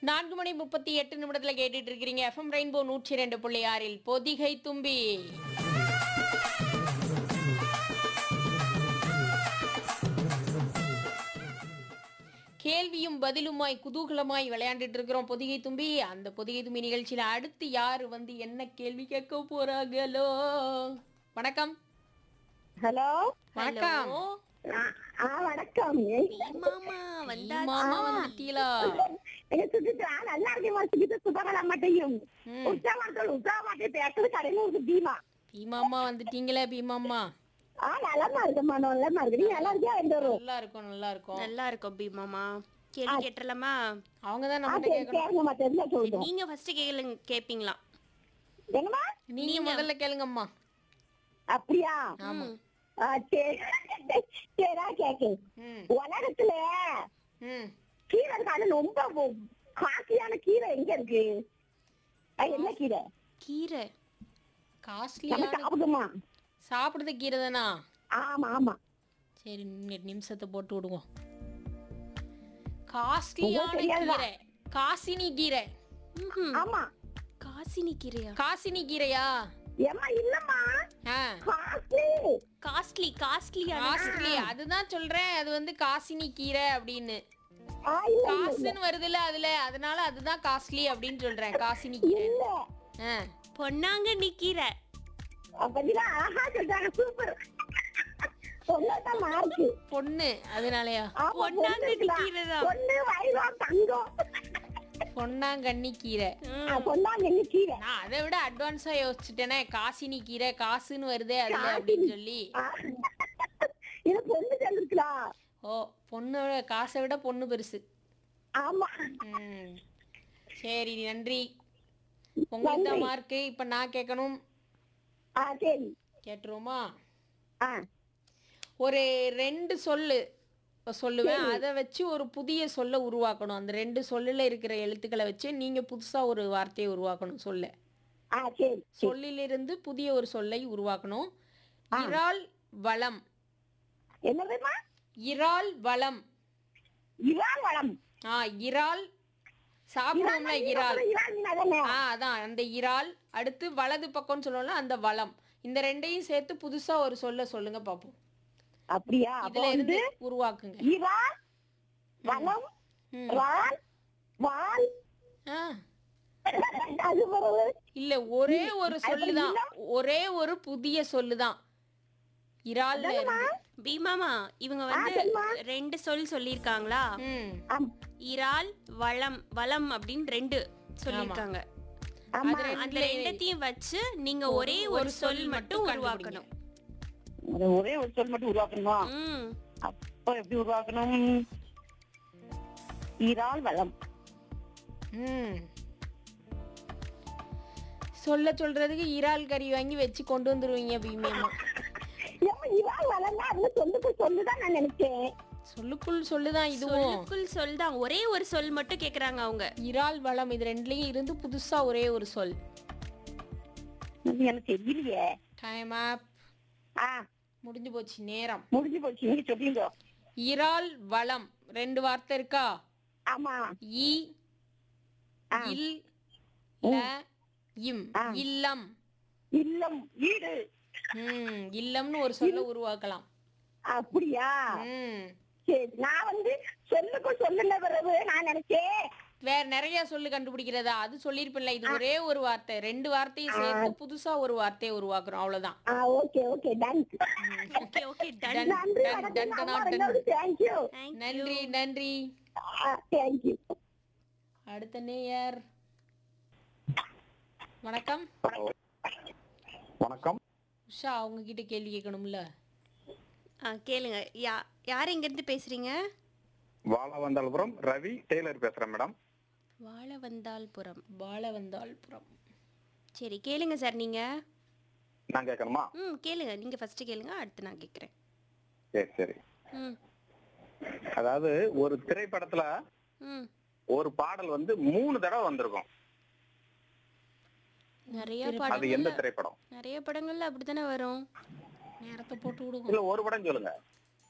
நான்கு மணி முப்பத்தி எட்டு நிமிடத்துல கேட்டுட்டு இருக்கிறீங்க எஃப்எம் ரெயின்போ நூற்றி ரெண்டு புள்ளி ஆறில் பொதிகை தும்பி கேள்வியும் பதிலுமாய் குதூகலமாய் விளையாண்டுட்டு இருக்கிறோம் பொதிகை தும்பி அந்த பொதிகை தும்பி நிகழ்ச்சியில அடுத்து யாரு வந்து என்ன கேள்வி கேட்க போறாங்களோ வணக்கம் ஹலோ வணக்கம் ஆ வணக்கம் மாமா வந்தா மாமா வந்துட்டீங்களா எங்க சுத்திட்டு நல்லா இருக்கேமா சுத்திட்டு சுபகலா மாட்டையும் ம். உற்சாகத்தோடு உற்சாகமாட்டே பேசுறது கடையில ஒரு பீமா பீமாமா வந்துட்டீங்களே பீமாமா ஆ நலமா இருக்குமா நலமா இருக்கு நீ நல்லா இருக்கியா எந்த ஒரு நல்லா இருக்கும் நல்லா இருக்கும் நல்லா இருக்கும் பீமாமா கேள்வி கேட்டுறலாமா அவங்க தான் ஆ நம்மகிட்ட சரி கேட்கணும் கேளுங்கம்மா தெரிஞ்சா சொல்லுங்க நீங்க ஃபர்ஸ்ட் கேளுங்க கேப்பீங்களா என்னம்மா நீங்க முதல்ல கேளுங்கம்மா அப்படியா ஆமா ஆ சரி சரிடா கேக்கு ம் உலகத்துல ம் கீரை இருக்காது ரொம்ப காஸ்ட்லியான கீரை எங்க இருக்கு ஆ, என்ன கீரை கீரை நம்ம காஸ்ட்லியான சாப்பிடுமா சாப்பிடுறது கீரை தானா ஆமா ஆமா சரி இன்னொரு நிமிஷத்தை போட்டு விடுவோம் காஸ்ட்லியான உங்களுக்கு தெரியாதா? கீரை காசினி கீரை ம்ஹும். ஆமா காசினி கீரையா காசினி கீரையா ஏம்மா இல்லம்மா ஆ காஸ்ட்லி காஸ்ட்லி காஸ்ட்லியான காஸ்ட்லி அதுதான் சொல்றேன் அது வந்து காசினி கீரை அப்படின்னு ஆ இல்ல இல்ல, இல்ல காசுன்னு வருதுல்ல அதுல அதனால அதுதான் காஸ்ட்லி அப்படின்னு சொல்றேன் காசினி கீரை இல்ல ஆ பொன்னாங்கண்ணி கீரை அப்பதான் அழகா சொல்றாங்க சூப்பர் சொன்னதான் மார்க்கு பொண்ணு அதனாலயா பொன்னாங்கண்ணி கீரை தான் பொண்ணு வைரம் தங்கம் பொன்னாங்கண்ணி கீரை ஆ, பொன்னாங்கண்ணி கீரை நான் அதை விட அட்வான்ஸா யோசிச்சுட்டேனே காசினி கீரை காசுன்னு வருதே அதுல அப்படின்னு சொல்லி ஆ. இது பொண்ணு சொல்லிருக்கலாம் ஓ பொண்ணு காசை விட பொண்ணு பெருசு ஆமா ம் சரி நன்றி உங்களுக்கு தான் மார்க்கு இப்ப நான் கேட்கணும் ஆ சரி கேட்டுருவோமா ஆ ஒரு ரெண்டு சொல்லு சொல்லுவேன் அதை வச்சு ஒரு புதிய சொல்ல உருவாக்கணும் அந்த ரெண்டு சொல்லுல இருக்கிற எழுத்துக்களை வச்சு நீங்க புதுசா ஒரு வார்த்தையை உருவாக்கணும் சொல்ல ஆ சரி சொல்லிலிருந்து புதிய ஒரு சொல்லை உருவாக்கணும் இறால் வளம் என்னதுமா இறால் வளம் இறால் வளம் ஆ இறால் சாப்பிடுவோம்ல இறால் இறால் மீன் அதானே ஆ அதான் அந்த இறால் அடுத்து வலது பக்கம்னு சொல்லுவோம்ல அந்த வளம் இந்த ரெண்டையும் சேர்த்து புதுசா ஒரு சொல்ல சொல்லுங்க பாப்போம் அப்படியா அப்ப இதுல வந்து இருந்து உருவாக்குங்க இறால் வளம் ம். ரால் வால் ஆ அது பிறகு இல்ல ஒரே ஒரு சொல்லுதான் ஒரே ஒரு புதிய சொல்லுதான் இறால்ல இருந்து பீமாமா இவங்க வந்து ரெண்டு சொல் சொல்லியிருக்காங்களா ம் ஆம், இறால் வளம் வளம் அப்படின்னு ரெண்டு சொல்லியிருக்காங்க ஆமா அது அந்த ரெண்டுல ரெண்டத்தையும் வச்சு நீங்க ஒரே ஒரு சொல் மட்டும் உருவாக்கணும் ஒரு ஒரே ஒரு சொல் மட்டும் உருவாக்கணுமா ம் அப்ப எப்படி உருவாக்கணும் இறால் வளம் ம் சொல்ல சொல்றதுக்கு இறால் கறி வாங்கி வச்சு கொண்டு வந்துருவீங்க பீமியம்மா ஏம்மா இறால் வளம்னா அதுல சொல்லுக்கு சொல்லுதான் நான் நினைச்சேன் சொல்லுக்குள் சொல்லுதான் இதுவும் சொல்லுக்குள் சொல் தான் ஒரே ஒரு சொல் மட்டும் கேக்குறாங்க அவங்க இறால் வளம் இது ரெண்டுலயும் இருந்து புதுசா ஒரே ஒரு சொல் இது எனக்கு தெரியலையே டைம் ஆப் ஆ முடிஞ்சு போச்சு நேரம் முடிஞ்சு போச்சு நீங்க சொல்லுங்க இறால் வளம் ரெண்டு வார்த்தை இருக்கா ஆமா இ இல் ல இம் இல்லம் இல்லம் வீடு ம் இல்லம்னு ஒரு சொல்ல உருவாக்கலாம் அப்படியா ம் சரி நான் வந்து சொல்லுக்கு சொல்லுன பிறகு நான் நினைச்சேன் வேற நிறைய சொல்லு கண்டுபிடிக்கிறதா அது சொல்லிருப்பில்ல இது ஒரே ஒரு வார்த்தை ரெண்டு வார்த்தையும் சேர்த்து புதுசா ஒரு வார்த்தையை உருவாக்குறோம் அவ்வளவுதான் ஆ okay okay done okay okay done done, நன்றி டன், வணக்கம் டன், அம்மா டன், டன். ரெண்டாவது தேங்க்யூ நன்றி நன்றி தேங்க்யூ அடுத்த நேயர் வணக்கம் வணக்கம் உஷா அவங்க கிட்ட கேள்வி கேட்கணும்ல ஆ கேளுங்க யா யார் எங்க இருந்து பேசுறீங்க வாழவந்தாள்புரம் ரவி டெய்லர் பேசுறேன் மேடம் வாழ வந்தால்புரம் பால வந்தால் புறம் சரி கேளுங்க சார் நீங்க நான் கேட்கணுமா ம் கேளுங்க நீங்க ஃபர்ஸ்ட் கேளுங்க அடுத்து நான் கேக்குறேன் சரி சரி ம் அதாவது ஒரு திரைப்படத்துல ம் ஒரு பாடல் வந்து மூணு தடவை வந்திருக்கும் நிறைய அது படங்கள்ல எந்த திரைப்படம் நிறைய படங்கள்ல அப்படித்தானே வரும் நேரத்தை போட்டு விடுவோம் இல்ல ஒரு படம் சொல்லுங்க